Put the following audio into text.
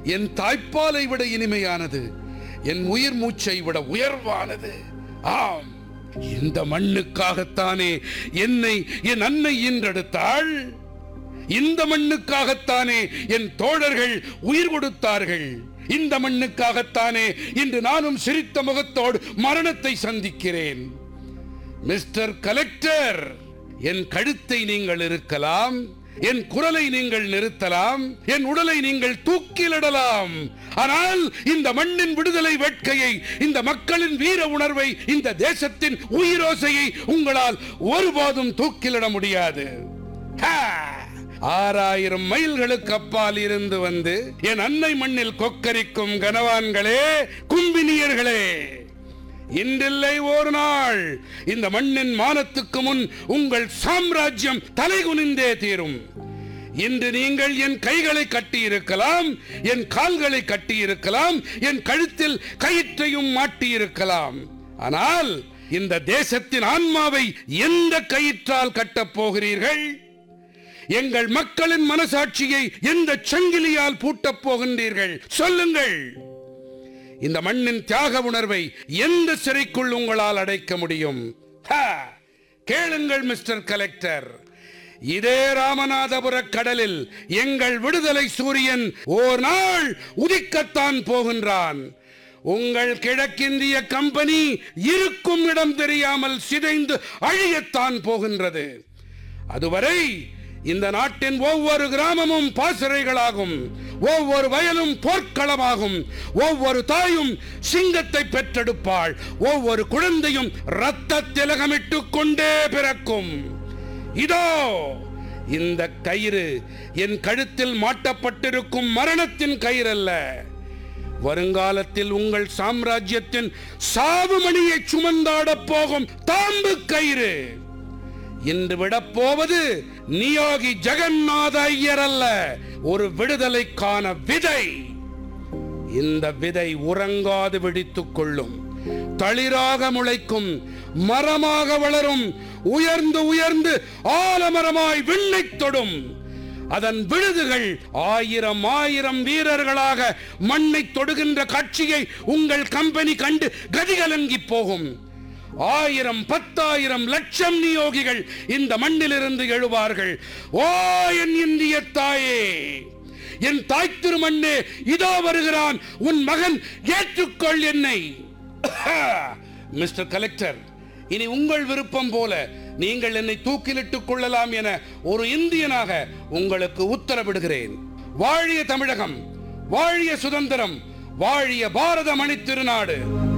என் தாய்ப்பாலை விட இனிமையானது என் உயிர் மூச்சை விட உயர்வானது ஆம் இந்த மண்ணுக்காகத்தானே என்னை என் அன்னை ஈன்றெடுத்தாள் இந்த மண்ணுக்காகத்தானே என் தோழர்கள் உயிர் கொடுத்தார்கள் இந்த மண்ணுக்காகத்தானே இன்று நானும் சிரித்த முகத்தோடு மரணத்தை சந்திக்கிறேன் மிஸ்டர் கலெக்டர் என் கழுத்தை நீங்கள் இருக்கலாம் என் குரலை நீங்கள் நிறுத்தலாம் என் உடலை நீங்கள் தூக்கிலிடலாம் ஆனால் இந்த மண்ணின் விடுதலை வேட்கையை இந்த மக்களின் வீர உணர்வை இந்த தேசத்தின் உயிரோசையை உங்களால் ஒருபோதும் தூக்கிலிட முடியாது ஹா! ஆறாயிரம் மைல்களுக்கு அப்பால் இருந்து வந்து என் அன்னை மண்ணில் கொக்கரிக்கும் கனவான்களே கும்பினியர்களே இன்றில்லை ஒரு நாள் இந்த மண்ணின் மானத்துக்கு முன் உங்கள் சாம்ராஜ்யம் தலைகுனிந்தே தீரும் இன்று நீங்கள் என் கைகளை கட்டியிருக்கலாம் என் கால்களை கட்டியிருக்கலாம் என் கழுத்தில் கயிற்றையும் மாட்டியிருக்கலாம் ஆனால் இந்த தேசத்தின் ஆன்மாவை எந்த கயிற்றால் கட்டப் போகிறீர்கள் எங்கள் மக்களின் மனசாட்சியை எந்த சங்கிலியால் பூட்டப் போகின்றீர்கள் சொல்லுங்கள் இந்த மண்ணின் தியாக உணர்வை எந்த சிறைக்குள் உங்களால் அடைக்க முடியும் ஹா! கேளுங்கள் மிஸ்டர் கலெக்டர் இதே ராமநாதபுர கடலில் எங்கள் விடுதலை சூரியன் ஓர் நாள் உதிக்கத்தான் போகின்றான் உங்கள் கிழக்கிந்திய கம்பெனி இருக்கும் இடம் தெரியாமல் சிதைந்து அழியத்தான் போகின்றது அதுவரை இந்த நாட்டின் ஒவ்வொரு கிராமமும் பாசறைகளாகும் ஒவ்வொரு வயலும் போர்க்களமாகும் ஒவ்வொரு தாயும் சிங்கத்தை பெற்றெடுப்பாள் ஒவ்வொரு குழந்தையும் இரத்த திலகமிட்டுக் கொண்டே பிறக்கும் இதோ இந்த கயிறு என் கழுத்தில் மாட்டப்பட்டிருக்கும் மரணத்தின் கயிறல்ல வருங்காலத்தில் உங்கள் சாம்ராஜ்யத்தின் சாவுமணியை சுமந்தாடப் போகும் தாம்பு கயிறு இன்று விடப்போவது நியோகி ஜெகநாத ஐயர் அல்ல ஒரு விடுதலைக்கான விதை இந்த விதை உறங்காது வெடித்துக் கொள்ளும் தளிராக முளைக்கும் மரமாக வளரும் உயர்ந்து உயர்ந்து ஆலமரமாய் விண்ணைத் தொடும் அதன் விழுதுகள் ஆயிரம் ஆயிரம் வீரர்களாக மண்ணை தொடுகின்ற காட்சியை உங்கள் கம்பெனி கண்டு கதிகலங்கி போகும் ஆயிரம் பத்தாயிரம் லட்சம் நியோகிகள் இந்த மண்ணிலிருந்து எழுவார்கள் ஓ என் இந்திய தாயே என் தாய் திருமண்ணே இதோ வருகிறான் உன் மகன் ஏற்றுக்கொள் என்னை மிஸ்டர் கலெக்டர் இனி உங்கள் விருப்பம் போல நீங்கள் என்னை தூக்கிலிட்டுக் கொள்ளலாம் என ஒரு இந்தியனாக உங்களுக்கு உத்தரவிடுகிறேன் வாழிய தமிழகம் வாழிய சுதந்திரம் வாழிய பாரத மணி திருநாடு